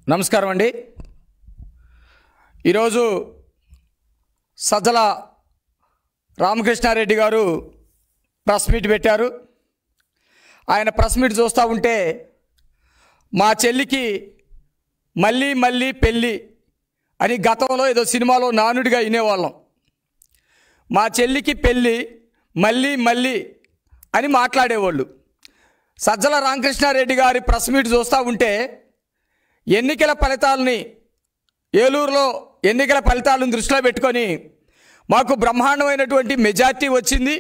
నమస్కారం అండి ఈరోజు సజ్జల రామకృష్ణారెడ్డి గారు ప్రెస్ మీట్ పెట్టారు ఆయన ప్రెస్ మీట్ చూస్తూ ఉంటే మా చెల్లికి మళ్ళీ మళ్ళీ పెళ్ళి అని గతంలో ఏదో సినిమాలో నానుడిగా వినేవాళ్ళం మా చెల్లికి పెళ్ళి మళ్ళీ మళ్ళీ అని మాట్లాడేవాళ్ళు సజ్జల రామకృష్ణారెడ్డి గారి ప్రెస్ మీట్ చూస్తూ ఉంటే ఎన్నికల ఫలితాలని ఏలూరులో ఎన్నికల ఫలితాలను దృష్టిలో పెట్టుకొని మాకు బ్రహ్మాండమైనటువంటి మెజార్టీ వచ్చింది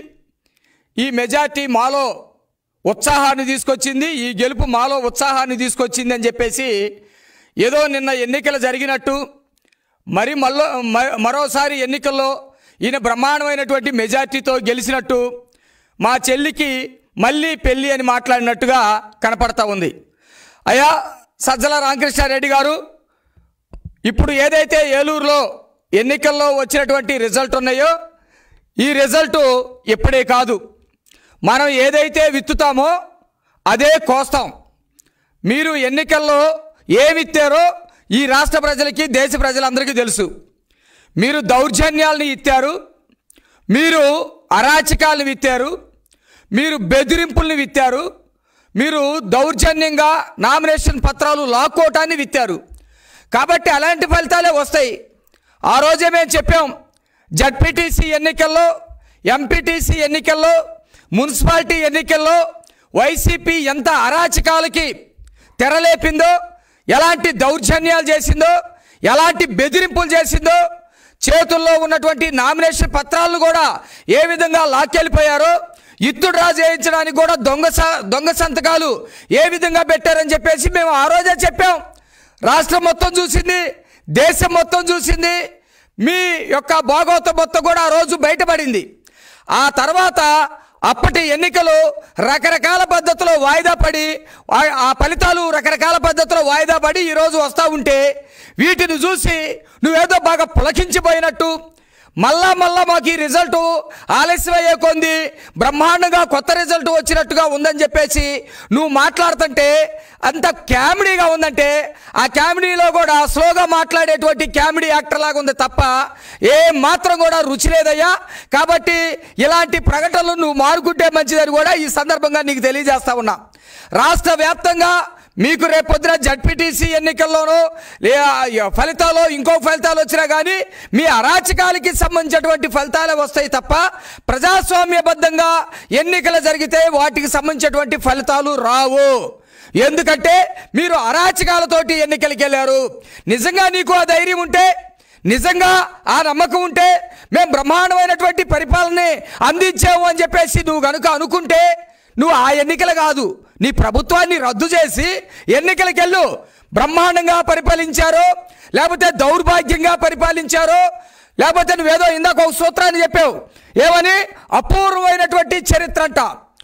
ఈ మెజార్టీ మాలో ఉత్సాహాన్ని తీసుకొచ్చింది ఈ గెలుపు మాలో ఉత్సాహాన్ని తీసుకొచ్చింది అని చెప్పేసి ఏదో నిన్న ఎన్నికలు జరిగినట్టు మరి మళ్ళీ మరోసారి ఎన్నికల్లో ఈయన బ్రహ్మాండమైనటువంటి మెజార్టీతో గెలిచినట్టు మా చెల్లికి మళ్ళీ పెళ్ళి అని మాట్లాడినట్టుగా కనపడతా ఉంది అయ్యా సజ్జల రామకృష్ణారెడ్డి గారు ఇప్పుడు ఏదైతే ఏలూరులో ఎన్నికల్లో వచ్చినటువంటి రిజల్ట్ ఉన్నాయో ఈ రిజల్ట్ ఇప్పుడే కాదు మనం ఏదైతే విత్తుతామో అదే కోస్తాం మీరు ఎన్నికల్లో ఏ విత్తారో ఈ రాష్ట్ర ప్రజలకి దేశ ప్రజలందరికీ తెలుసు మీరు దౌర్జన్యాలను ఇత్తారు మీరు అరాచకాలను విత్తారు మీరు బెదిరింపుల్ని విత్తారు మీరు దౌర్జన్యంగా నామినేషన్ పత్రాలు లాక్కోవటాన్ని విత్తారు కాబట్టి అలాంటి ఫలితాలే వస్తాయి ఆ రోజే మేము చెప్పాం జడ్పీటీసీ ఎన్నికల్లో ఎంపీటీసీ ఎన్నికల్లో మున్సిపాలిటీ ఎన్నికల్లో వైసీపీ ఎంత అరాచకాలకి తెరలేపిందో ఎలాంటి దౌర్జన్యాలు చేసిందో ఎలాంటి బెదిరింపులు చేసిందో చేతుల్లో ఉన్నటువంటి నామినేషన్ పత్రాలను కూడా ఏ విధంగా లాక్కెళ్ళిపోయారో ఇత్తుడు రాజు వేయించడానికి కూడా దొంగ స- దొంగ సంతకాలు ఏ విధంగా పెట్టారని చెప్పేసి మేము ఆ రోజే చెప్పాం రాష్ట్రం మొత్తం చూసింది దేశం మొత్తం చూసింది మీ యొక్క భాగవతం మొత్తం కూడా ఆ రోజు బయటపడింది ఆ తర్వాత అప్పటి ఎన్నికలు రకరకాల పద్ధతిలో వాయిదా పడి ఆ- ఆ ఫలితాలు రకరకాల పద్ధతిలో వాయిదా పడి ఈరోజు వస్తూ ఉంటే వీటిని చూసి నువ్వేదో బాగా పులకించిపోయినట్టు మళ్ళా మళ్ళా మాకు ఈ రిజల్ట్ ఆలస్యం అయ్యే కొంది బ్రహ్మాండంగా కొత్త రిజల్ట్ వచ్చినట్టుగా ఉందని చెప్పేసి నువ్వు మాట్లాడుతుంటే అంత కామెడీగా ఉందంటే ఆ కామెడీలో కూడా స్లోగా మాట్లాడేటువంటి కామెడీ యాక్టర్ లాగా ఉంది తప్ప ఏ మాత్రం కూడా రుచి లేదయ్యా కాబట్టి ఇలాంటి ప్రకటనలు నువ్వు మారుకుంటే మంచిదని కూడా ఈ సందర్భంగా నీకు తెలియజేస్తా ఉన్నా రాష్ట్ర వ్యాప్తంగా మీకు రేపొద్దున జడ్పీటీసీ ఎన్నికల్లోనూ లే- ఆ ఫలితాలు ఇంకో ఫలితాలు వచ్చినా కానీ మీ అరాచకాలకి సంబంధించినటువంటి ఫలితాలే వస్తాయి తప్ప ప్రజాస్వామ్యబద్ధంగా ఎన్నికలు జరిగితే వాటికి సంబంధించినటువంటి ఫలితాలు రావు ఎందుకంటే మీరు అరాచకాలతోటి ఎన్నికలకి వెళ్ళారు నిజంగా నీకు ఆ ధైర్యం ఉంటే నిజంగా ఆ నమ్మకం ఉంటే మేము బ్రహ్మాండమైనటువంటి పరిపాలనని అందించాము అని చెప్పేసి నువ్వు కనుక అనుకుంటే నువ్వు ఆ ఎన్నికలు కాదు నీ ప్రభుత్వాన్ని రద్దు చేసి ఎన్నికలకు వెళ్ళు బ్రహ్మాండంగా పరిపాలించారో లేకపోతే దౌర్భాగ్యంగా పరిపాలించారో లేకపోతే నువ్వేదో ఇందాక ఒక సూత్రాన్ని చెప్పావు ఏమని అపూర్వమైనటువంటి చరిత్ర అంట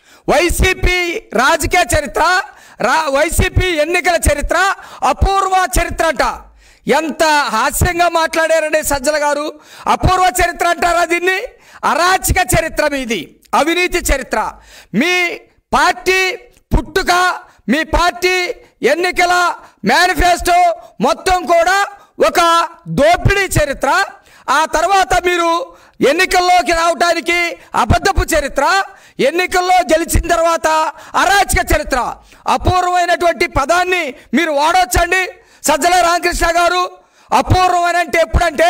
వైసీపీ రాజకీయ చరిత్ర రా వైసీపీ ఎన్నికల చరిత్ర అపూర్వ చరిత్ర అంట ఎంత హాస్యంగా మాట్లాడారండి సజ్జల గారు అపూర్వ చరిత్ర అంటారా దీన్ని అరాచక చరిత్ర మీది అవినీతి చరిత్ర మీ పార్టీ పుట్టుక మీ పార్టీ ఎన్నికల మేనిఫెస్టో మొత్తం కూడా ఒక దోపిడీ చరిత్ర ఆ తర్వాత మీరు ఎన్నికల్లోకి రావడానికి అబద్ధపు చరిత్ర ఎన్నికల్లో గెలిచిన తర్వాత అరాచక చరిత్ర అపూర్వమైనటువంటి పదాన్ని మీరు వాడవచ్చండి సజ్జల రామకృష్ణ గారు అపూర్వమైన అంటే ఎప్పుడంటే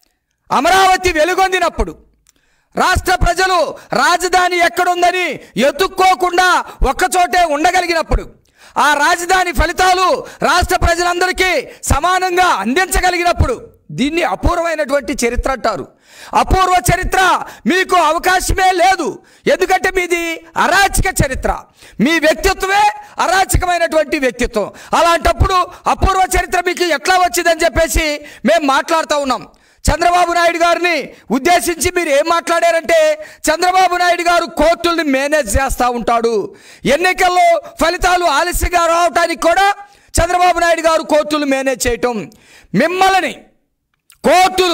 అమరావతి వెలుగొందినప్పుడు రాష్ట్ర ప్రజలు రాజధాని ఎక్కడుందని ఎత్తుక్కోకుండా ఒక్కచోటే ఉండగలిగినప్పుడు ఆ రాజధాని ఫలితాలు రాష్ట్ర ప్రజలందరికీ సమానంగా అందించగలిగినప్పుడు దీన్ని అపూర్వమైనటువంటి చరిత్ర అంటారు అపూర్వ చరిత్ర మీకు అవకాశమే లేదు ఎందుకంటే మీది అరాచక చరిత్ర మీ వ్యక్తిత్వమే అరాచకమైనటువంటి వ్యక్తిత్వం అలాంటప్పుడు అపూర్వ చరిత్ర మీకు ఎట్లా వచ్చిందని చెప్పేసి మేము మాట్లాడుతూ ఉన్నాం చంద్రబాబు నాయుడు గారిని ఉద్దేశించి మీరు ఏం మాట్లాడారంటే చంద్రబాబు నాయుడు గారు కోర్టుల్ని మేనేజ్ చేస్తూ ఉంటాడు ఎన్నికల్లో ఫలితాలు ఆలస్యంగా రావటానికి కూడా చంద్రబాబు నాయుడు గారు కోర్టులు మేనేజ్ చేయటం మిమ్మల్ని కోర్టులు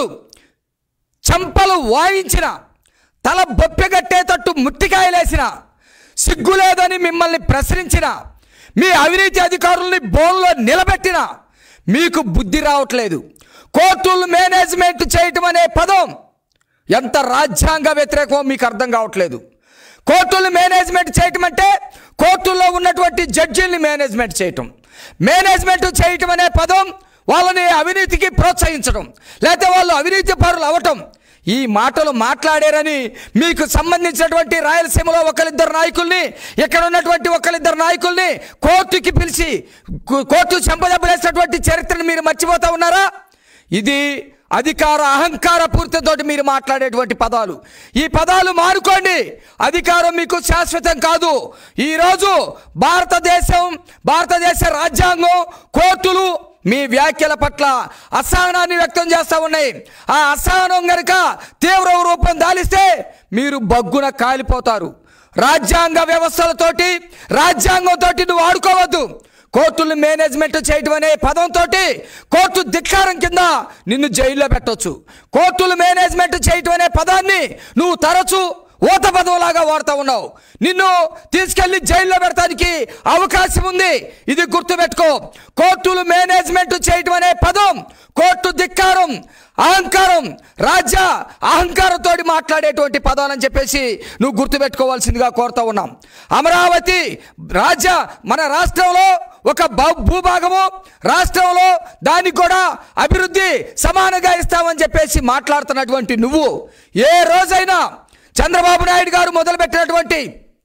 చంపలు వాయించిన తల బొప్పెగట్టేటట్టు ముట్టికాయలేసిన సిగ్గు లేదని మిమ్మల్ని ప్రశ్నించిన మీ అవినీతి అధికారుల్ని బోన్లో నిలబెట్టిన మీకు బుద్ధి రావట్లేదు కోర్టులు మేనేజ్మెంట్ చేయటం అనే పదం ఎంత రాజ్యాంగ వ్యతిరేకమో మీకు అర్థం కావట్లేదు కోర్టులు మేనేజ్మెంట్ చేయటం అంటే కోర్టుల్లో ఉన్నటువంటి జడ్జీల్ని మేనేజ్మెంట్ చేయటం మేనేజ్మెంట్ చేయటం అనే పదం వాళ్ళని అవినీతికి ప్రోత్సహించడం లేకపోతే వాళ్ళు అవినీతి పరులు అవటం ఈ మాటలు మాట్లాడారని మీకు సంబంధించినటువంటి రాయలసీమలో ఒకరిద్దరు నాయకుల్ని ఇక్కడ ఉన్నటువంటి ఒకరిద్దరు నాయకుల్ని కోర్టుకి పిలిచి కో- కోర్టు చెంపదెబ్బలేసినటువంటి చరిత్రను మీరు మర్చిపోతా ఉన్నారా ఇది అధికార అహంకార పూర్తితోటి మీరు మాట్లాడేటువంటి పదాలు ఈ పదాలు మానుకోండి అధికారం మీకు శాశ్వతం కాదు ఈరోజు భారతదేశం భారతదేశ రాజ్యాంగం కోర్టులు మీ వ్యాఖ్యల పట్ల అసహనాన్ని వ్యక్తం చేస్తూ ఉన్నాయి ఆ అసహనం గనుక తీవ్ర రూపం దాలిస్తే మీరు బగ్గున కాలిపోతారు రాజ్యాంగ వ్యవస్థలతోటి రాజ్యాంగంతో నువ్వు ఆడుకోవద్దు కోర్టులు మేనేజ్మెంట్ చేయటం అనే పదంతో కోర్టు ధిక్కారం కింద నిన్ను జైల్లో పెట్టొచ్చు కోర్టులు మేనేజ్మెంట్ చేయటం అనే పదాన్ని నువ్వు తరచు ఊత పదవులాగా వాడుతూ ఉన్నావు నిన్ను తీసుకెళ్లి జైల్లో పెడతానికి అవకాశం ఉంది ఇది గుర్తుపెట్టుకో కోర్టులు మేనేజ్మెంట్ చేయటం అనే పదం కోర్టు ధిక్కారం అహంకారం రాజ్య అహంకారంతో మాట్లాడేటువంటి పదాలని చెప్పేసి నువ్వు గుర్తుపెట్టుకోవాల్సిందిగా కోరుతా ఉన్నాం అమరావతి రాజ్య మన రాష్ట్రంలో ఒక భూ- భూభాగము రాష్ట్రంలో దానికి కూడా అభివృద్ధి సమానంగా ఇస్తామని చెప్పేసి మాట్లాడుతున్నటువంటి నువ్వు ఏ రోజైనా చంద్రబాబు నాయుడు గారు మొదలుపెట్టినటువంటి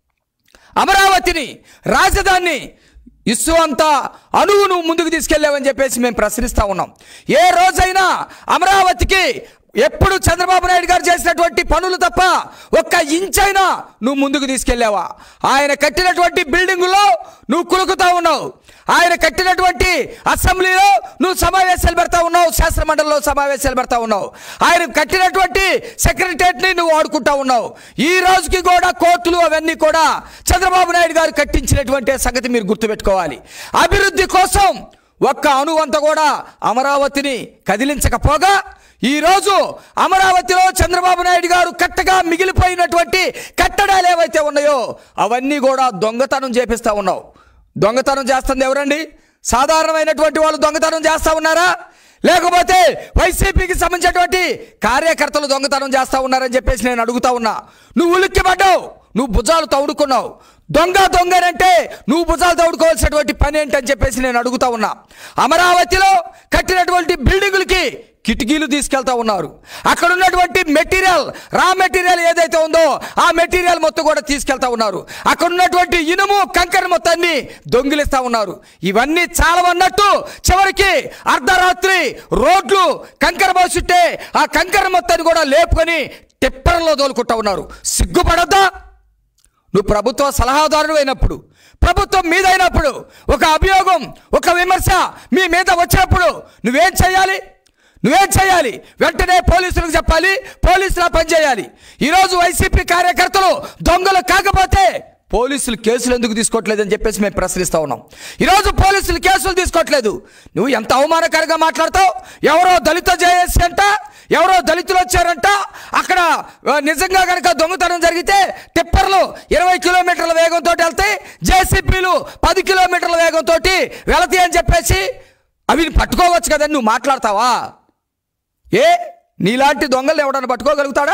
అమరావతిని రాజధాని ఇస్సు అంత అణువు నువ్వు ముందుకు తీసుకెళ్ళావని చెప్పేసి మేము ప్రశ్నిస్తా ఉన్నాం ఏ రోజైనా అమరావతికి ఎప్పుడు చంద్రబాబు నాయుడు గారు చేసినటువంటి పనులు తప్ప ఒక్క ఇంచైనా నువ్వు ముందుకు తీసుకెళ్ళావా ఆయన కట్టినటువంటి బిల్డింగులో నువ్వు కులుకుతా ఉన్నావు ఆయన కట్టినటువంటి అసెంబ్లీలో నువ్వు సమావేశాలు పెడతా ఉన్నావు శాసనమండలిలో సమావేశాలు పెడతా ఉన్నావు ఆయన కట్టినటువంటి సెక్రటరియట్ని నువ్వు వాడుకుంటా ఉన్నావు ఈ రోజుకి కూడా కోర్టులు అవన్నీ కూడా చంద్రబాబు నాయుడు గారు కట్టించినటువంటి సంగతి మీరు గుర్తుపెట్టుకోవాలి అభివృద్ధి కోసం ఒక్క అణువంత కూడా అమరావతిని కదిలించకపోగా ఈరోజు అమరావతిలో చంద్రబాబు నాయుడు గారు కట్టగా మిగిలిపోయినటువంటి కట్టడాలు ఏవైతే ఉన్నాయో అవన్నీ కూడా దొంగతనం చేపిస్తా ఉన్నావు దొంగతనం చేస్తుంది ఎవరండి సాధారణమైనటువంటి వాళ్ళు దొంగతనం చేస్తా ఉన్నారా లేకపోతే వైసీపీకి సంబంధించినటువంటి కార్యకర్తలు దొంగతనం చేస్తా ఉన్నారని చెప్పేసి నేను అడుగుతా ఉన్నా నువ్వు ఉలిక్కిపడ్డావు నువ్వు భుజాలు తౌడుకున్నావు దొంగ దొంగనంటే నువ్వు భుజాలు తౌడుకోవాల్సినటువంటి పని ఏంటని చెప్పేసి నేను అడుగుతా ఉన్నా అమరావతిలో కట్టినటువంటి బిల్డింగులకి కిటికీలు తీసుకెళ్తా ఉన్నారు అక్కడ ఉన్నటువంటి మెటీరియల్ రా మెటీరియల్ ఏదైతే ఉందో ఆ మెటీరియల్ మొత్తం కూడా తీసుకెళ్తా ఉన్నారు అక్కడ ఉన్నటువంటి ఇనుము కంకర మొత్తాన్ని దొంగిలిస్తా ఉన్నారు ఇవన్నీ చాలా అన్నట్టు చివరికి అర్ధరాత్రి రోడ్లు కంకర పోసుంటే ఆ కంకర మొత్తాన్ని కూడా లేపుకొని టిప్పర్లో తోలుకుంటా ఉన్నారు సిగ్గుపడద్దా నువ్వు ప్రభుత్వ సలహాదారుడు అయినప్పుడు ప్రభుత్వం మీదైనప్పుడు ఒక అభియోగం ఒక విమర్శ మీ మీద వచ్చినప్పుడు నువ్వేం చేయాలి నువ్వేం చేయాలి వెంటనే పోలీసులకు చెప్పాలి పోలీసులు ఆ పని చేయాలి ఈరోజు వైసీపీ కార్యకర్తలు దొంగలు కాకపోతే పోలీసులు కేసులు ఎందుకు తీసుకోవట్లేదని చెప్పేసి మేము ప్రశ్నిస్తా ఉన్నాం ఈరోజు పోలీసులు కేసులు తీసుకోవట్లేదు నువ్వు ఎంత అవమానకరంగా మాట్లాడతావు ఎవరో దళిత జేఏసీ అంట ఎవరో దళితులు వచ్చారంట అక్కడ ఆ, నిజంగా కనుక దొంగతనం జరిగితే టిప్పర్లు ఇరవై కిలోమీటర్ల వేగంతో వెళ్తాయి జేసీపీలు పది కిలోమీటర్ల వేగంతో వెళతాయి అని చెప్పేసి అవి పట్టుకోవచ్చు కదని నువ్వు మాట్లాడతావా ఏ నీలాంటి దొంగలు ఎవడన్నా పట్టుకోగలుగుతాడా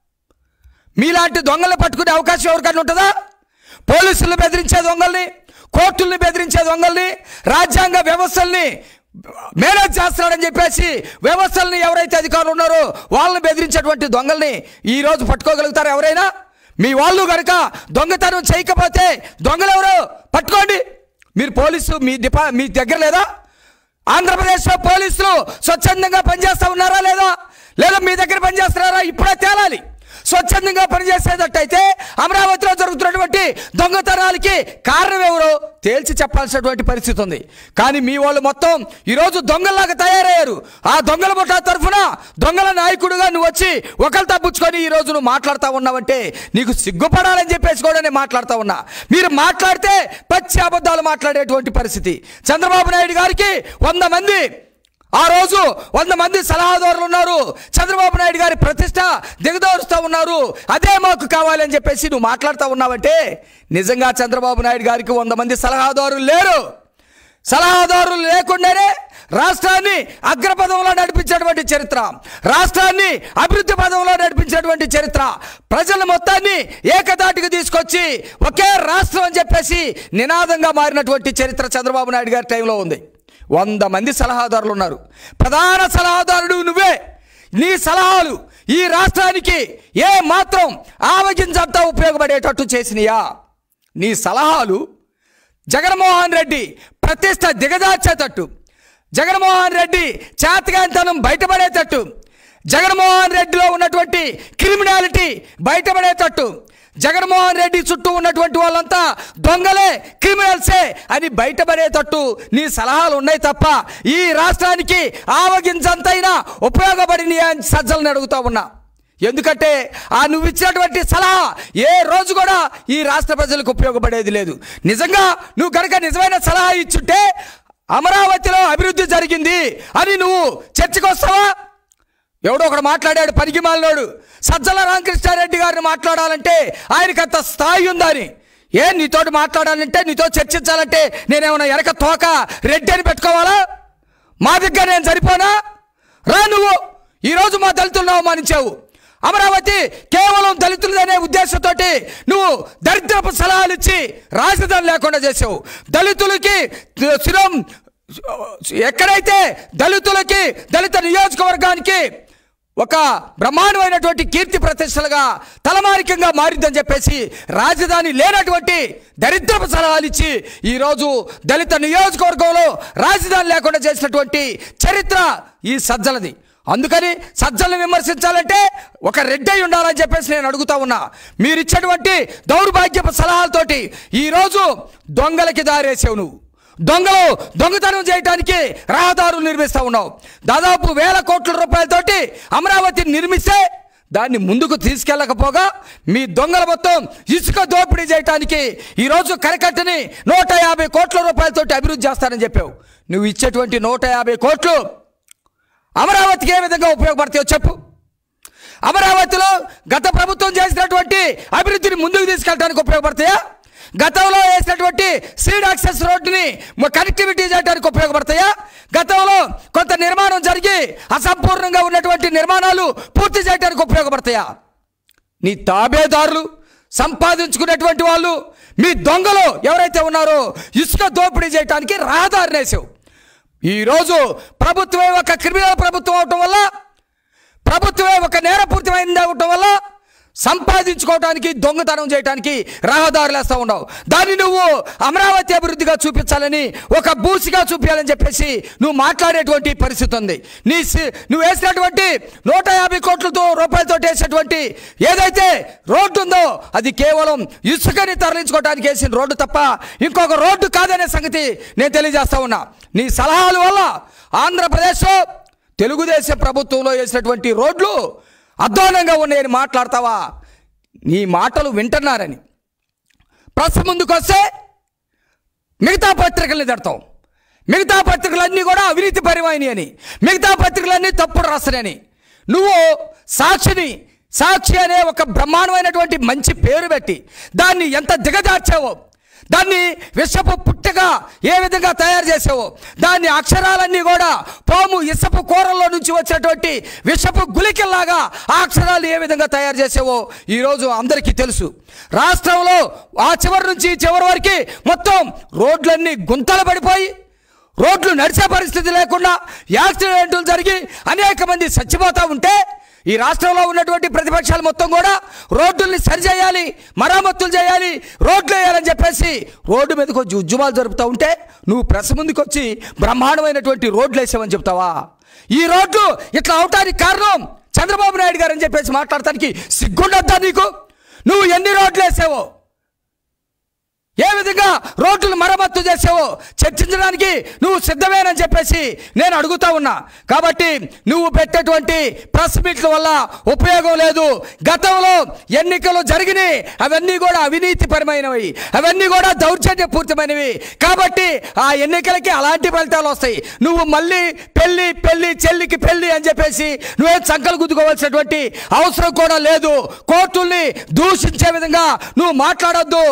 మీలాంటి దొంగల్ని పట్టుకునే అవకాశం ఎవరికైనా ఉంటుందా పోలీసులను బెదిరించే దొంగల్ని కోర్టుల్ని బెదిరించే దొంగల్ని రాజ్యాంగ వ్యవస్థల్ని మేనేజ్ చేస్తున్నాడని చెప్పేసి వ్యవస్థల్ని ఎవరైతే అధికారులు ఉన్నారో వాళ్ళని బెదిరించేటువంటి దొంగల్ని ఈ రోజు పట్టుకోగలుగుతారు ఎవరైనా మీ వాళ్ళు కనుక దొంగతనం చేయకపోతే దొంగలు ఎవరు పట్టుకోండి మీరు పోలీసు మీ డిపా మీ దగ్గర లేదా ఆంధ్రప్రదేశ్లో పోలీసులు స్వచ్ఛందంగా పనిచేస్తా ఉన్నారా లేదా లేదా మీ దగ్గర పనిచేస్తున్నారా ఇప్పుడే తేలాలి స్వచ్ఛందంగా పనిచేసేటట్టయితే అమరావతిలో జరుగుతున్నటువంటి దొంగతనాలకి కారణం ఎవరో తేల్చి చెప్పాల్సినటువంటి పరిస్థితి ఉంది కానీ మీ వాళ్ళు మొత్తం ఈరోజు దొంగల్లాగా తయారయ్యారు ఆ దొంగల ముఠా తరఫున దొంగల నాయకుడుగా నువ్వు వచ్చి ఒకరు తప్పించుకొని ఈ రోజు నువ్వు మాట్లాడుతూ ఉన్నావంటే నీకు సిగ్గుపడాలని చెప్పేసి కూడా నేను మాట్లాడుతూ ఉన్నా మీరు మాట్లాడితే పచ్చి అబద్ధాలు మాట్లాడేటువంటి పరిస్థితి చంద్రబాబు నాయుడు గారికి వంద మంది ఆ రోజు వంద మంది సలహాదారులు ఉన్నారు చంద్రబాబు నాయుడు గారి ప్రతిష్ట దిగదోరుస్తూ ఉన్నారు అదే మాకు కావాలని చెప్పేసి నువ్వు మాట్లాడుతూ ఉన్నావంటే నిజంగా చంద్రబాబు నాయుడు గారికి వంద మంది సలహాదారులు లేరు సలహాదారులు లేకుండానే రాష్ట్రాన్ని అగ్రపదంలో నడిపించేటువంటి చరిత్ర రాష్ట్రాన్ని అభివృద్ధి పదంలో నడిపించేటువంటి చరిత్ర ప్రజల మొత్తాన్ని ఏకదాటికి తీసుకొచ్చి ఒకే రాష్ట్రం అని చెప్పేసి నినాదంగా మారినటువంటి చరిత్ర చంద్రబాబు నాయుడు గారి టైంలో ఉంది వంద మంది సలహాదారులు ఉన్నారు ప్రధాన సలహాదారుడు నువ్వే నీ సలహాలు ఈ రాష్ట్రానికి ఏ మాత్రం ఆవగించంతా ఉపయోగపడేటట్టు చేసినయా నీ సలహాలు జగన్మోహన్ రెడ్డి ప్రతిష్ట దిగజార్చేటట్టు జగన్మోహన్ రెడ్డి చేతగాంతనం బయటపడేటట్టు జగన్మోహన్ రెడ్డిలో ఉన్నటువంటి క్రిమినాలిటీ బయటపడేటట్టు జగన్మోహన్ రెడ్డి చుట్టూ ఉన్నటువంటి వాళ్ళంతా దొంగలే క్రిమినల్సే అని బయటపడేటట్టు నీ సలహాలు ఉన్నాయి తప్ప ఈ రాష్ట్రానికి ఆవగించంతైనా ఉపయోగపడిన సజ్జలను అడుగుతా ఉన్నా ఎందుకంటే ఆ నువ్వు ఇచ్చినటువంటి సలహా ఏ రోజు కూడా ఈ రాష్ట్ర ప్రజలకు ఉపయోగపడేది లేదు నిజంగా నువ్వు కనుక నిజమైన సలహా ఇచ్చుంటే అమరావతిలో అభివృద్ధి జరిగింది అని నువ్వు చర్చకు వస్తావా ఎవడో ఒకడు మాట్లాడాడు పనికి మాలినోడు సజ్జల రామకృష్ణారెడ్డి గారిని మాట్లాడాలంటే ఆయనకి అంత స్థాయి ఉందని ఏ నీతోటి మాట్లాడాలంటే నీతో చర్చించాలంటే నేనేమన్నా వెనక తోక రెడ్డి అని పెట్టుకోవాలా మా దగ్గర నేను సరిపోనా రా నువ్వు ఈరోజు మా దళితులను అవమానించావు అమరావతి కేవలం దళితులదనే ఉద్దేశంతో నువ్వు దరిద్రపు సలహాలు ఇచ్చి రాజధాని లేకుండా చేసావు దళితులకి శిరం ఎక్కడైతే దళితులకి దళిత నియోజకవర్గానికి ఒక బ్రహ్మాండమైనటువంటి కీర్తి ప్రతిష్టలుగా తలమానికంగా మారిందని చెప్పేసి రాజధాని లేనటువంటి దరిద్రపు సలహాలు ఇచ్చి ఈరోజు దళిత నియోజకవర్గంలో రాజధాని లేకుండా చేసినటువంటి చరిత్ర ఈ సజ్జలది అందుకని సజ్జలను విమర్శించాలంటే ఒక రెడ్డై ఉండాలని చెప్పేసి నేను అడుగుతా ఉన్నా మీరు ఇచ్చేటువంటి దౌర్భాగ్యపు సలహాలతోటి ఈరోజు దొంగలకి దారేసావు నువ్వు దొంగలు దొంగతనం చేయడానికి రహదారులు నిర్మిస్తా ఉన్నావు దాదాపు వేల కోట్ల రూపాయలతోటి అమరావతిని నిర్మిస్తే దాన్ని ముందుకు తీసుకెళ్ళకపోగా మీ దొంగల మొత్తం ఇసుక దోపిడీ చేయడానికి ఈరోజు కరకట్టని నూట యాభై కోట్ల రూపాయలతోటి అభివృద్ధి చేస్తానని చెప్పావు నువ్వు ఇచ్చేటువంటి నూట యాభై కోట్లు అమరావతికి ఏ విధంగా ఉపయోగపడతాయో చెప్పు అమరావతిలో గత ప్రభుత్వం చేసినటువంటి అభివృద్ధిని ముందుకు తీసుకెళ్ళడానికి ఉపయోగపడతాయా గతంలో వేసినటువంటి సీడ్ యాక్సెస్ రోడ్డుని కనెక్టివిటీ చేయడానికి ఉపయోగపడతాయా గతంలో కొంత నిర్మాణం జరిగి అసంపూర్ణంగా ఉన్నటువంటి నిర్మాణాలు పూర్తి చేయడానికి ఉపయోగపడతాయా నీ తాబేదారులు సంపాదించుకునేటువంటి వాళ్ళు మీ దొంగలు ఎవరైతే ఉన్నారో ఇసుక దోపిడీ చేయడానికి రహదారిని వేసావు ఈరోజు ప్రభుత్వమే ఒక క్రిమినల్ ప్రభుత్వం అవటం వల్ల ప్రభుత్వమే ఒక నేరపూరితమైనది అవటం వల్ల సంపాదించుకోవడానికి దొంగతనం చేయడానికి రహదారులు వేస్తూ ఉండవు దాన్ని నువ్వు అమరావతి అభివృద్ధిగా చూపించాలని ఒక బూసిగా చూపించాలని చెప్పేసి నువ్వు మాట్లాడేటువంటి పరిస్థితి ఉంది నీ సి- నువ్వు వేసినటువంటి నూట యాభై కోట్లతో రూపాయలతో వేసేటువంటి ఏదైతే రోడ్డు ఉందో అది కేవలం ఇసుకని తరలించుకోవడానికి వేసిన రోడ్డు తప్ప ఇంకొక రోడ్డు కాదనే సంగతి నేను తెలియజేస్తా ఉన్నా నీ సలహాల వల్ల ఆంధ్రప్రదేశ్లో తెలుగుదేశం ప్రభుత్వంలో వేసినటువంటి రోడ్లు అధ్వానంగా ఉన్నాయని మాట్లాడతావా నీ మాటలు వింటున్నారని ప్రెస్ ముందుకు వస్తే మిగతా పత్రికల్ని తిడతాం మిగతా పత్రికలన్నీ కూడా అవినీతి పరిమాణి అని మిగతా పత్రికలన్నీ తప్పుడు రాస్తున్నాయని నువ్వు సాక్షిని సాక్షి అనే ఒక బ్రహ్మాండమైనటువంటి మంచి పేరు పెట్టి దాన్ని ఎంత దిగజార్చావో దాన్ని విషపు పుట్టగా ఏ విధంగా తయారు చేసావో దాన్ని అక్షరాలన్నీ కూడా పాము ఇసపు కూరల్లో నుంచి వచ్చేటువంటి విషపు గులికల్లాగా ఆ అక్షరాలు ఏ విధంగా తయారు చేసావో ఈరోజు అందరికీ తెలుసు రాష్ట్రంలో ఆ చివరి నుంచి ఈ చివరి వరకు మొత్తం రోడ్లన్నీ గుంతలు పడిపోయి రోడ్లు నడిచే పరిస్థితి లేకుండా యాక్సిడెంట్లు జరిగి అనేక మంది చచ్చిపోతూ ఉంటే ఈ రాష్ట్రంలో ఉన్నటువంటి ప్రతిపక్షాలు మొత్తం కూడా రోడ్డుల్ని సరిచేయాలి మరామతులు చేయాలి రోడ్లు వేయాలని చెప్పేసి రోడ్డు మీదకి వచ్చి ఉద్యమాలు జరుపుతూ ఉంటే నువ్వు ప్రెస్ ముందుకు వచ్చి బ్రహ్మాండమైనటువంటి రోడ్లు వేసావని చెప్తావా ఈ రోడ్లు ఇట్లా అవటానికి కారణం చంద్రబాబు నాయుడు గారు అని చెప్పేసి మాట్లాడటానికి సిగ్గుండొద్దా నీకు నువ్వు ఎన్ని రోడ్లు వేసావో ఏ విధంగా రోడ్లు మరమ్మత్తు చేసావో చర్చించడానికి నువ్వు సిద్ధమేనని చెప్పేసి నేను అడుగుతా ఉన్నా కాబట్టి నువ్వు పెట్టేటువంటి ప్రెస్ మీట్ల వల్ల ఉపయోగం లేదు గతంలో ఎన్నికలు జరిగినాయి అవన్నీ కూడా అవినీతి పరమైనవి అవన్నీ కూడా దౌర్జన్యపూరితమైనవి కాబట్టి ఆ ఎన్నికలకి అలాంటి ఫలితాలు వస్తాయి నువ్వు మళ్ళీ పెళ్లి పెళ్లి చెల్లికి పెళ్లి అని చెప్పేసి నువ్వే చంకలు గుద్దుకోవాల్సినటువంటి అవసరం కూడా లేదు కోర్టుల్ని దూషించే విధంగా నువ్వు మాట్లాడొద్దు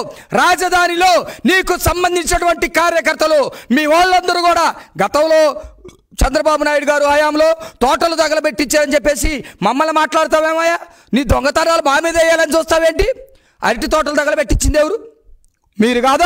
రాజధానిలో నీకు సంబంధించినటువంటి కార్యకర్తలు మీ వాళ్ళందరూ కూడా గతంలో చంద్రబాబు నాయుడు గారు హయాంలో తోటలు తగలబెట్టించారని చెప్పేసి మమ్మల్ని మాట్లాడతావేమయ్యా నీ దొంగతనాలు మా మీద వేయాలని చూస్తావేంటి అరటి తోటలు తగలబెట్టించింది ఎవరు మీరు కాదా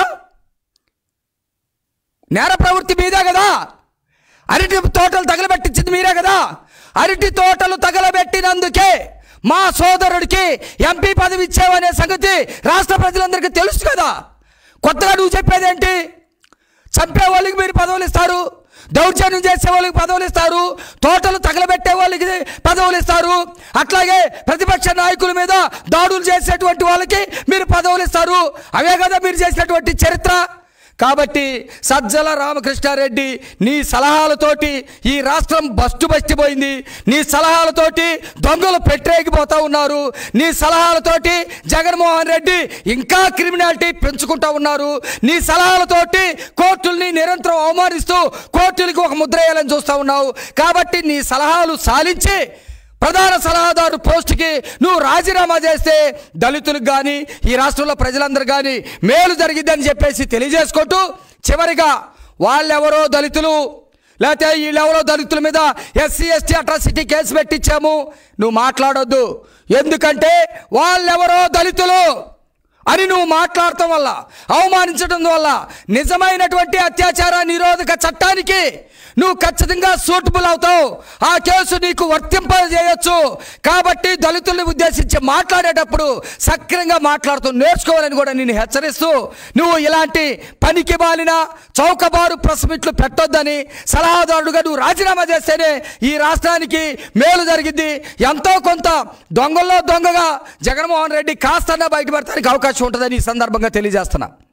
నేర ప్రవృత్తి మీదే కదా అరటి తోటలు తగలబెట్టించింది మీరే కదా అరటి తోటలు తగలబెట్టినందుకే మా సోదరుడికి ఎంపీ పదవి ఇచ్చావనే సంగతి రాష్ట్ర ప్రజలందరికీ తెలుసు కదా కొత్తగా నువ్వు చెప్పేదేంటి చంపే వాళ్ళకి మీరు పదవులు ఇస్తారు దౌర్జన్యం చేసే వాళ్ళకి పదవులు ఇస్తారు తోటలు తగలబెట్టే వాళ్ళకి పదవులు ఇస్తారు అట్లాగే ప్రతిపక్ష నాయకుల మీద దాడులు చేసేటువంటి వాళ్ళకి మీరు పదవులు ఇస్తారు అవే కదా మీరు చేసినటువంటి చరిత్ర కాబట్టి సజ్జల రామకృష్ణారెడ్డి నీ సలహాలతోటి ఈ రాష్ట్రం బస్టు బస్టిపోయింది నీ సలహాలతోటి దొంగలు పెట్టరేగిపోతా ఉన్నారు నీ సలహాలతోటి జగన్మోహన్ రెడ్డి ఇంకా క్రిమినాలిటీ పెంచుకుంటా ఉన్నారు నీ సలహాలతోటి కోర్టుల్ని నిరంతరం అవమానిస్తూ కోర్టులకి ఒక ముద్ర వేయాలని చూస్తూ ఉన్నావు కాబట్టి నీ సలహాలు సాలించి ప్రధాన సలహాదారు పోస్టుకి నువ్వు రాజీనామా చేస్తే దళితులకు కానీ ఈ రాష్ట్రంలో ప్రజలందరూ కానీ మేలు జరిగిద్దని చెప్పేసి తెలియజేసుకుంటూ చివరిగా వాళ్ళెవరో దళితులు లేకపోతే వీళ్ళెవరో దళితుల మీద ఎస్సీ ఎస్టీ అట్రాసిటీ కేసు పెట్టించాము నువ్వు మాట్లాడొద్దు ఎందుకంటే వాళ్ళెవరో దళితులు అని నువ్వు మాట్లాడటం వల్ల అవమానించడం వల్ల నిజమైనటువంటి అత్యాచార నిరోధక చట్టానికి నువ్వు ఖచ్చితంగా సూటబుల్ అవుతావు ఆ కేసు నీకు వర్తింపజేయొచ్చు కాబట్టి దళితుల్ని ఉద్దేశించి మాట్లాడేటప్పుడు సక్రంగా మాట్లాడుతూ నేర్చుకోవాలని కూడా నేను హెచ్చరిస్తూ నువ్వు ఇలాంటి పనికి బాలిన చౌకబారు ప్రెస్ మీట్లు పెట్టొద్దని సలహాదారుడుగా నువ్వు రాజీనామా చేస్తేనే ఈ రాష్ట్రానికి మేలు జరిగింది ఎంతో కొంత దొంగల్లో దొంగగా జగన్మోహన్ రెడ్డి కాస్తన్నా బయటపడటానికి అవకాశం ఉంటుందని ఈ సందర్భంగా తెలియజేస్తున్నా